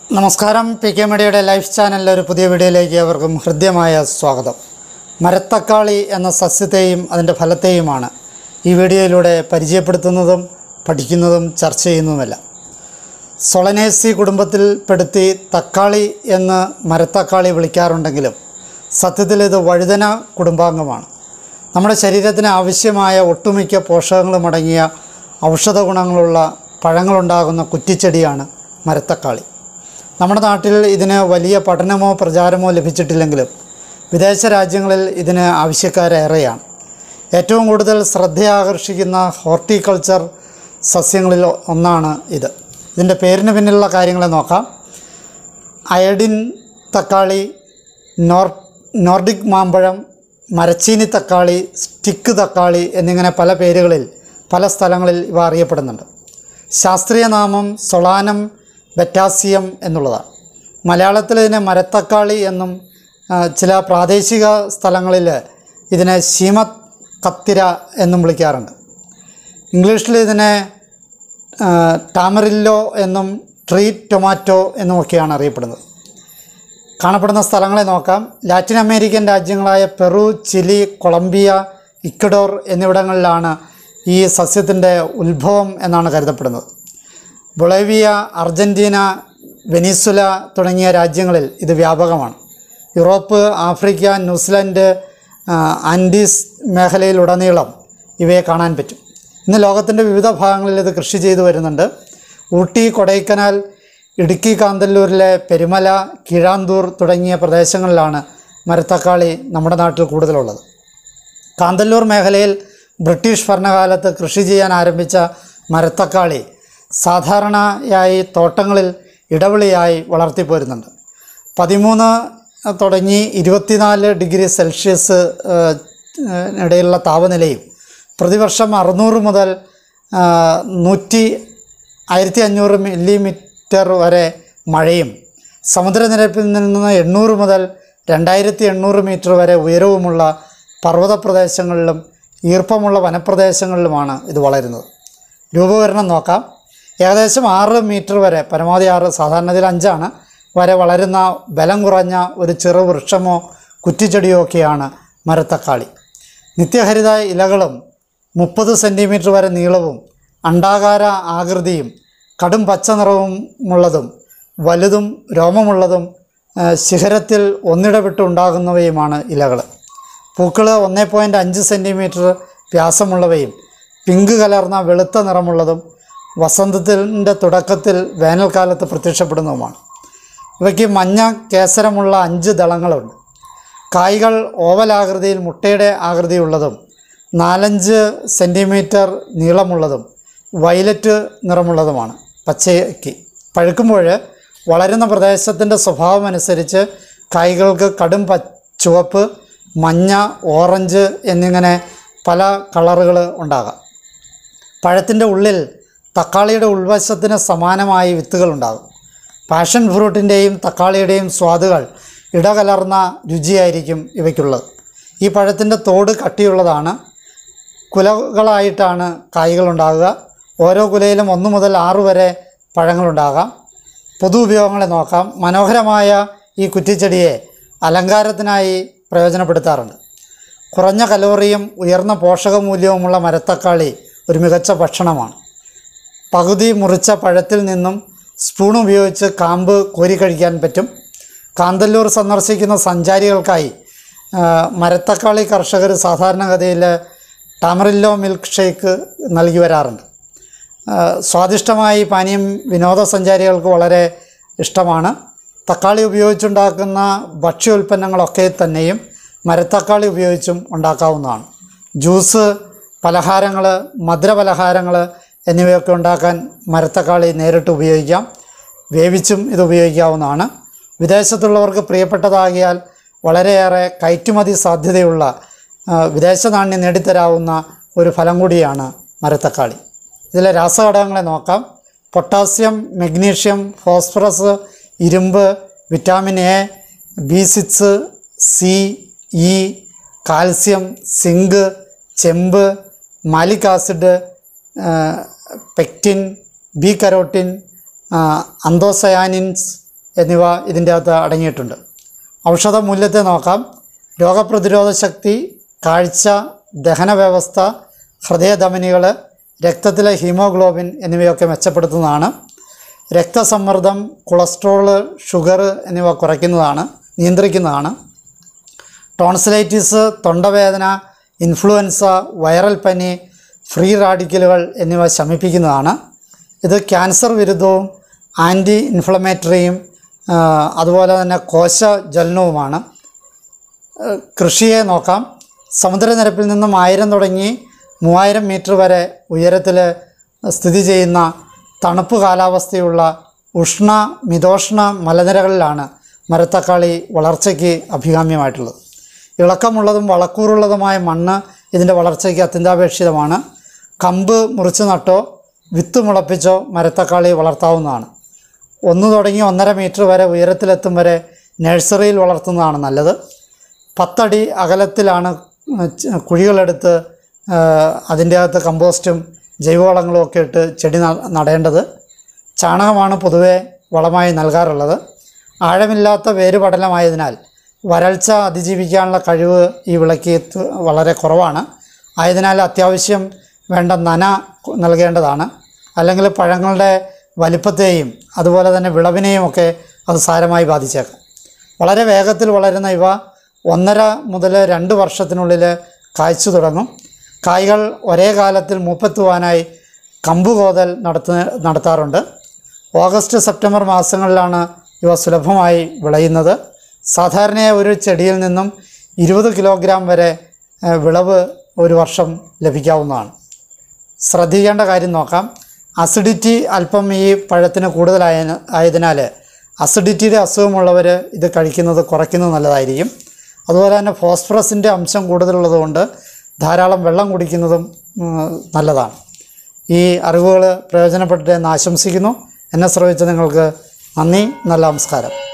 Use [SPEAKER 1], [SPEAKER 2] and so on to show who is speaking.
[SPEAKER 1] നമസ്കാരം P K മീഡിയയുടെ life ചാനലിലെ ഒരു പുതിയ വീഡിയോയിലേക്ക് അവർക്കും ഹൃദ്യമായ സ്വാഗതം മരത്തക്കാളി എന്ന സസ്യത്തെയും അതിൻ്റെ ഫലത്തെയുമാണ് ഈ വീഡിയോയിലൂടെ പരിചയപ്പെടുത്തുന്നതും പഠിക്കുന്നതും ചർച്ച ചെയ്യുന്നതുമെല്ലാം സൊളനേസി കുടുംബത്തിൽപ്പെടുത്തി തക്കാളി എന്ന് മരത്തക്കാളി വിളിക്കാറുണ്ടെങ്കിലും സത്യത്തിൽ ഇത് വഴുതന കുടുംബാംഗമാണ് നമ്മുടെ ശരീരത്തിന് ആവശ്യമായ ഒട്ടുമിക്ക പോഷകങ്ങളും അടങ്ങിയ ഔഷധ ഗുണങ്ങളുള്ള പഴങ്ങളുണ്ടാകുന്ന കുറ്റിച്ചെടിയാണ് മരത്തക്കാളി നമ്മുടെ നാട്ടിൽ ഇതിന് വലിയ പഠനമോ പ്രചാരമോ ലഭിച്ചിട്ടില്ലെങ്കിലും വിദേശ രാജ്യങ്ങളിൽ ഇതിന് ആവശ്യക്കാരേറെയാണ് ഏറ്റവും കൂടുതൽ ശ്രദ്ധയാകർഷിക്കുന്ന ഹോർട്ടിക്കൾച്ചർ സസ്യങ്ങളിൽ ഒന്നാണ് ഇത് ഇതിൻ്റെ പേരിന് പിന്നിലുള്ള കാര്യങ്ങളെ നോക്കാം അയഡിൻ തക്കാളി നോർ നോർഡിക് മാമ്പഴം മരച്ചീനി തക്കാളി സ്റ്റിക്ക് തക്കാളി എന്നിങ്ങനെ പല പേരുകളിൽ പല സ്ഥലങ്ങളിൽ ഇവ അറിയപ്പെടുന്നുണ്ട് ശാസ്ത്രീയ നാമം സൊളാനം ബറ്റാസിയം എന്നുള്ളതാണ് മലയാളത്തിൽ ഇതിനെ മരത്തക്കാളി എന്നും ആ, ചില പ്രാദേശിക സ്ഥലങ്ങളിൽ ഇതിനെ ശീമ കത്തിര എന്നും വിളിക്കാറുണ്ട് ഇംഗ്ലീഷിൽ ഇതിനെ ആ, ടാമറില്ലോ എന്നും ട്രീ ടൊമാറ്റോ എന്നുമൊക്കെയാണ് അറിയപ്പെടുന്നത് കാണപ്പെടുന്ന സ്ഥലങ്ങളെ നോക്കാം ലാറ്റിൻ അമേരിക്കൻ രാജ്യങ്ങളായ പെറു ചിലി കൊളംബിയ ഇക്വഡോർ എന്നിവിടങ്ങളിലാണ് ഈ സസ്യത്തിൻ്റെ ഉത്ഭവം എന്നാണ് കരുതപ്പെടുന്നത് ബൊളേവിയ അർജൻറ്റീന വെനിസുല തുടങ്ങിയ രാജ്യങ്ങളിൽ ഇത് വ്യാപകമാണ് യൂറോപ്പ് ആഫ്രിക്ക ന്യൂസിലൻഡ് ആ, ആൻഡീസ് മേഖലയിലുടനീളം ഇവയെ കാണാൻ പറ്റും ഇന്ന് ലോകത്തിൻ്റെ വിവിധ ഭാഗങ്ങളിൽ ഇത് കൃഷി ചെയ്തു വരുന്നുണ്ട് ഊട്ടി കൊടൈക്കനാൽ ഇടുക്കി കാന്തല്ലൂരിലെ പെരുമല കീഴാന്തൂർ തുടങ്ങിയ പ്രദേശങ്ങളിലാണ് മരത്തക്കാളി നമ്മുടെ നാട്ടിൽ കൂടുതലുള്ളത് കാന്തല്ലൂർ മേഖലയിൽ ബ്രിട്ടീഷ് ഭരണകാലത്ത് കൃഷി ചെയ്യാൻ ആരംഭിച്ച മരത്തക്കാളി സാധാരണയായി തോട്ടങ്ങളിൽ ഇടവിളിയായി വളർത്തിപ്പോരുന്നുണ്ട് പതിമൂന്ന് തുടങ്ങി ഇരുപത്തിനാല് ഡിഗ്രി സെൽഷ്യസ് ഏഹ്, ഏഹ്, ഇടയിലുള്ള താപനിലയും പ്രതിവർഷം അറുന്നൂറ് മുതൽ ആ, നൂറ്റി ആയിരത്തി അഞ്ഞൂറ് മില്ലിമീറ്റർ വരെ മഴയും സമുദ്രനിരപ്പിൽ നിന്ന് എണ്ണൂറ് മുതൽ രണ്ടായിരത്തി എണ്ണൂറ് മീറ്റർ വരെ ഉയരവുമുള്ള പർവ്വത പ്രദേശങ്ങളിലും ഈർപ്പമുള്ള വനപ്രദേശങ്ങളിലുമാണ് ഇത് വളരുന്നത് രൂപവരണം നോക്കാം ഏകദേശം ആറ് മീറ്റർ വരെ പരമാവധി ആറ് സാധാരണത്തിൽ അഞ്ചാണ് വരെ വളരുന്ന ബലം കുറഞ്ഞ ഒരു ചെറു വൃക്ഷമോ കുറ്റിച്ചെടിയോ ഒക്കെയാണ് മരത്തക്കാളി നിത്യഹരിത ഇലകളും മുപ്പത് സെൻറ്റിമീറ്റർ വരെ നീളവും അണ്ടാകാര ആകൃതിയും കടും പച്ച നിറവുമുള്ളതും വലുതും രോമമുള്ളതും ആ, ശിഖരത്തിൽ ഒന്നിടവിട്ട് ഉണ്ടാകുന്നവയുമാണ് ഇലകൾ പൂക്കൾ ഒന്നേ പോയിൻറ്റ് അഞ്ച് സെൻറ്റിമീറ്റർ വ്യാസമുള്ളവയും പിങ്ക് കലർന്ന വെളുത്ത നിറമുള്ളതും വസന്തത്തിൻ്റെ തുടക്കത്തിൽ വേനൽക്കാലത്ത് പ്രത്യക്ഷപ്പെടുന്നതുമാണ് ഇവയ്ക്ക് മഞ്ഞ കേസരമുള്ള അഞ്ച് ദളങ്ങളുണ്ട് കായ്കൾ ഓവലാകൃതിയിൽ മുട്ടയുടെ ആകൃതിയുള്ളതും നാലഞ്ച് സെൻറ്റിമീറ്റർ നീളമുള്ളതും വയലറ്റ് നിറമുള്ളതുമാണ് പച്ചയ്ക്ക് പഴുക്കുമ്പോൾ വളരുന്ന പ്രദേശത്തിൻ്റെ സ്വഭാവം അനുസരിച്ച് കായ്കൾക്ക് കടും പ ചുവപ്പ് മഞ്ഞ ഓറഞ്ച് എന്നിങ്ങനെ പല കളറുകൾ ഉണ്ടാകാം പഴത്തിൻ്റെ ഉള്ളിൽ തക്കാളിയുടെ ഉൾവശത്തിന് സമാനമായി വിത്തുകളുണ്ടാകും പാഷൻ ഫ്രൂട്ടിൻ്റെയും തക്കാളിയുടെയും സ്വാദുകൾ ഇടകലർന്ന രുചിയായിരിക്കും ഇവയ്ക്കുള്ളത് ഈ പഴത്തിൻ്റെ തോട് കട്ടിയുള്ളതാണ് കുലകളായിട്ടാണ് കായ്കളുണ്ടാകുക ഓരോ കുലയിലും ഒന്ന് മുതൽ ആറ് വരെ പഴങ്ങളുണ്ടാകാം പൊതു ഉപയോഗങ്ങളെ നോക്കാം മനോഹരമായ ഈ കുറ്റിച്ചെടിയെ അലങ്കാരത്തിനായി പ്രയോജനപ്പെടുത്താറുണ്ട് കുറഞ്ഞ കലോറിയും ഉയർന്ന പോഷകമൂല്യവുമുള്ള മരത്തക്കാളി ഒരു മികച്ച ഭക്ഷണമാണ് പകുതി മുറിച്ച പഴത്തിൽ നിന്നും സ്പൂൺ ഉപയോഗിച്ച് കാമ്പ് കോരി കഴിക്കാൻ പറ്റും കാന്തല്ലൂർ സന്ദർശിക്കുന്ന സഞ്ചാരികൾക്കായി ആ, മരത്തക്കാളി കർഷകർ സാധാരണഗതിയിൽ ടാമറില്ലോ മിൽക്ക് ഷേക്ക് നൽകി വരാറുണ്ട് ആ, സ്വാദിഷ്ടമായ ഈ പാനീയം വിനോദസഞ്ചാരികൾക്ക് വളരെ ഇഷ്ടമാണ് തക്കാളി ഉപയോഗിച്ചുണ്ടാക്കുന്ന ഭക്ഷ്യോൽപ്പന്നങ്ങളൊക്കെ തന്നെയും മരത്തക്കാളി ഉപയോഗിച്ചും ഉണ്ടാക്കാവുന്നതാണ് ജ്യൂസ് പലഹാരങ്ങൾ മധുരപലഹാരങ്ങൾ എന്നിവയൊക്കെ ഉണ്ടാക്കാൻ മരത്തക്കാളി നേരിട്ട് ഉപയോഗിക്കാം വേവിച്ചും ഇത് ഉപയോഗിക്കാവുന്നതാണ് വിദേശത്തുള്ളവർക്ക് പ്രിയപ്പെട്ടതാകിയാൽ വളരെയേറെ കയറ്റുമതി സാധ്യതയുള്ള ആ, വിദേശ നാണ്യം നേടിത്തരാവുന്ന ഒരു ഫലം കൂടിയാണ് മരത്തക്കാളി ഇതിലെ രാസഘടകങ്ങളെ നോക്കാം പൊട്ടാസ്യം മെഗ്നീഷ്യം ഫോസ്ഫറസ് ഇരുമ്പ് vitamin A B six C E calcium zinc ചെമ്പ് malic acid pectin B carotene anthocyanins എന്നിവ ഇതിൻ്റെ അകത്ത് അടങ്ങിയിട്ടുണ്ട് ഔഷധ മൂല്യത്തെ നോക്കാം രോഗപ്രതിരോധ ശക്തി കാഴ്ച ദഹന വ്യവസ്ഥ ഹൃദയധമനികൾ രക്തത്തിലെ ഹീമോഗ്ലോബിൻ എന്നിവയൊക്കെ മെച്ചപ്പെടുത്തുന്നതാണ് രക്തസമ്മർദ്ദം കൊളസ്ട്രോള് ഷുഗർ എന്നിവ കുറയ്ക്കുന്നതാണ് നിയന്ത്രിക്കുന്നതാണ് ടോൺസിലൈറ്റിസ് തൊണ്ടവേദന ഇൻഫ്ലുവൻസ വൈറൽ പനി ഫ്രീ റാഡിക്കലുകൾ എന്നിവ ശമിപ്പിക്കുന്നതാണ് ഇത് ക്യാൻസർ വിരുദ്ധവും ആൻറ്റി ഇൻഫ്ലമേറ്ററിയും ആ, അതുപോലെ തന്നെ കോശ ജ്വലനവുമാണ് ഏഹ് കൃഷിയെ നോക്കാം സമുദ്രനിരപ്പിൽ നിന്നും ആയിരം തുടങ്ങി മൂവായിരം മീറ്റർ വരെ ഉയരത്തിൽ സ്ഥിതി ചെയ്യുന്ന തണുപ്പ് കാലാവസ്ഥയുള്ള ഉഷ്ണ മിതോഷ്ണ മലനിരകളിലാണ് മരത്തക്കാളി വളർച്ചയ്ക്ക് അഭികാമ്യമായിട്ടുള്ളത് ഇളക്കമുള്ളതും വളക്കൂറുള്ളതുമായ മണ്ണ് ഇതിൻ്റെ വളർച്ചയ്ക്ക് അത്യന്താപേക്ഷിതമാണ് കമ്പ് മുറിച്ച് നട്ടോ വിത്ത് മുളപ്പിച്ചോ മരത്തക്കാളി വളർത്താവുന്നതാണ് ഒന്ന് തുടങ്ങി ഒന്നര മീറ്റർ വരെ ഉയരത്തിലെത്തും വരെ നഴ്സറിയിൽ വളർത്തുന്നതാണ് നല്ലത് പത്തടി അകലത്തിലാണ് ച- കുഴികളെടുത്ത് ആ, അതിൻ്റെ അകത്ത് കമ്പോസ്റ്റും ജൈവവളങ്ങളും ഒക്കെ ഇട്ട് ചെടി ന- നടേണ്ടത് ചാണകമാണ് പൊതുവെ വളമായി നൽകാറുള്ളത് ആഴമില്ലാത്ത വേരുപടലമായതിനാൽ വരൾച്ച അതിജീവിക്കാനുള്ള കഴിവ് ഈ വിളയ്ക്ക് ത- വളരെ കുറവാണ് ആയതിനാൽ അത്യാവശ്യം വേണ്ട നന നൽകേണ്ടതാണ് അല്ലെങ്കിൽ പഴങ്ങളുടെ വലിപ്പത്തെയും അതുപോലെ തന്നെ വിളവിനെയും ഒക്കെ അത് സാരമായി ബാധിച്ചേക്കാം വളരെ വേഗത്തിൽ വളരുന്ന ഇവ ഒന്നര മുതൽ രണ്ട് വർഷത്തിനുള്ളിൽ കായ്ച്ചു തുടങ്ങും കായ്കൾ ഒരേ കാലത്തിൽ മൂപ്പെത്തുവാനായി കമ്പുകോതൽ നടത്തു നടത്താറുണ്ട് ഓഗസ്റ്റ് സെപ്റ്റംബർ മാസങ്ങളിലാണ് ഇവ സുലഭമായി വിളയുന്നത് സാധാരണയായി ഒരു ചെടിയിൽ നിന്നും ഇരുപത് കിലോഗ്രാം വരെ ഏഹ്, വിളവ് ഒരു വർഷം ലഭിക്കാവുന്നതാണ് ശ്രദ്ധിക്കേണ്ട കാര്യം നോക്കാം അസിഡിറ്റി അല്പം ഈ പഴത്തിന് കൂടുതലായ ആയതിനാൽ അസിഡിറ്റിയുടെ അസുഖമുള്ളവർ ഇത് കഴിക്കുന്നത് കുറയ്ക്കുന്നത് നല്ലതായിരിക്കും അതുപോലെ തന്നെ ഫോസ്ഫറസിൻ്റെ അംശം കൂടുതലുള്ളതുകൊണ്ട് ധാരാളം വെള്ളം കുടിക്കുന്നതും ഉം, നല്ലതാണ് ഈ അറിവുകൾ പ്രയോജനപ്പെട്ടിട്ട് എന്ന് ആശംസിക്കുന്നു എന്നെ ശ്രമിച്ച നിങ്ങൾക്ക് നന്ദി നല്ല നമസ്കാരം